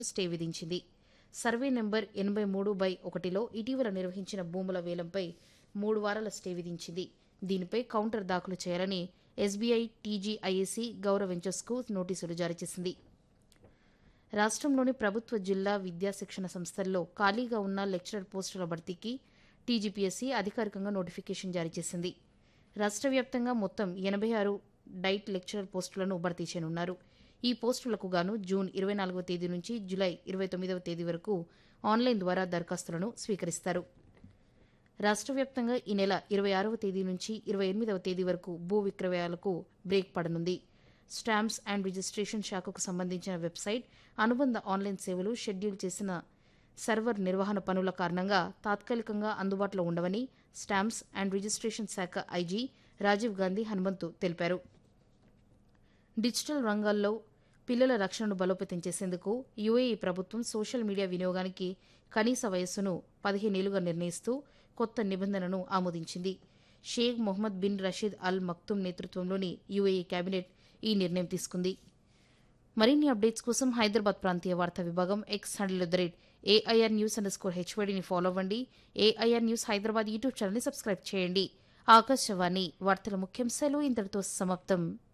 stay విధించింది survey number ఎనభై మూడు బై ఒకటిలో ఇటీవల నిర్వహించిన భూముల వేలంపై మూడు వారాల స్టే విధించింది దీనిపై కౌంటర్ దాఖలు చేయాలని ఎస్బీఐ టీజీఐఏసీ గౌరవ వెంచర్స్కు నోటీసులు జారీ చేసింది రాష్ట్రంలోని ప్రభుత్వ జిల్లా విద్యా శిక్షణ సంస్థల్లో ఖాళీగా ఉన్న లెక్చరర్ పోస్టుల భర్తీకి టీజీపీఎస్సీ అధికారికంగా నోటిఫికేషన్ జారీ చేసింది రాష్ట్ర వ్యాప్తంగా మొత్తం ఎనభై ఆరు డైట్ లెక్చరర్ పోస్టులను భర్తీ చేయనున్నారు ఈ పోస్టులకు గాను జూన్ ఇరవై నాలుగవ తేదీ నుంచి జూలై ఇరవై తొమ్మిదవ తేదీ వరకు ఆన్లైన్ ద్వారా దరఖాస్తులను స్వీకరిస్తారు రాష్ట్ర వ్యాప్తంగా ఈ నెల ఇరవై ఆరవ తేదీ నుంచి ఇరవై ఎనిమిదవ తేదీ వరకు భూ విక్రయాలకు బ్రేక్ పడనుంది స్టాంప్స్ అండ్ రిజిస్ట్రేషన్ శాఖకు సంబంధించిన వెబ్సైట్ అనుబంధ ఆన్లైన్ సేవలు షెడ్యూల్ చేసిన సర్వర్ నిర్వహణ పనుల కారణంగా తాత్కాలికంగా అందుబాటులో ఉండవని స్టాంప్స్ అండ్ రిజిస్ట్రేషన్ శాఖ ఐజీ రాజీవ్ గాంధీ హనుమంతు తెలిపారు డిజిటల్ రంగాల్లో పిల్లల రక్షణను బలోపేతం చేసేందుకు యుఏఈ ప్రభుత్వం సోషల్ మీడియా వినియోగానికి కనీస వయస్సును పదిహేనేళ్లుగా నిర్ణయిస్తూ కొత్త నిబంధనను ఆమోదించింది Sheikh Mohammed bin Rashid Al Maktoum నేతృత్వంలోని యుఏఈ కేబినెట్ ఈ నిర్ణయం తీసుకుంది మరిన్ని అప్డేట్స్ కోసం హైదరాబాద్ ప్రాంతీయ వార్తా విభాగం X handle the rate AIR news underscore స్కోర్ హెచ్వైడీని ఫాలో అవ్వండి ఏఐఆర్ న్యూస్ హైదరాబాద్ యూట్యూబ్ ఛానల్ని సబ్స్క్రైబ్ చేయండి ఆకాశవాణి వార్తల ముఖ్యాంశాలు ఇంతటితో సమాప్తం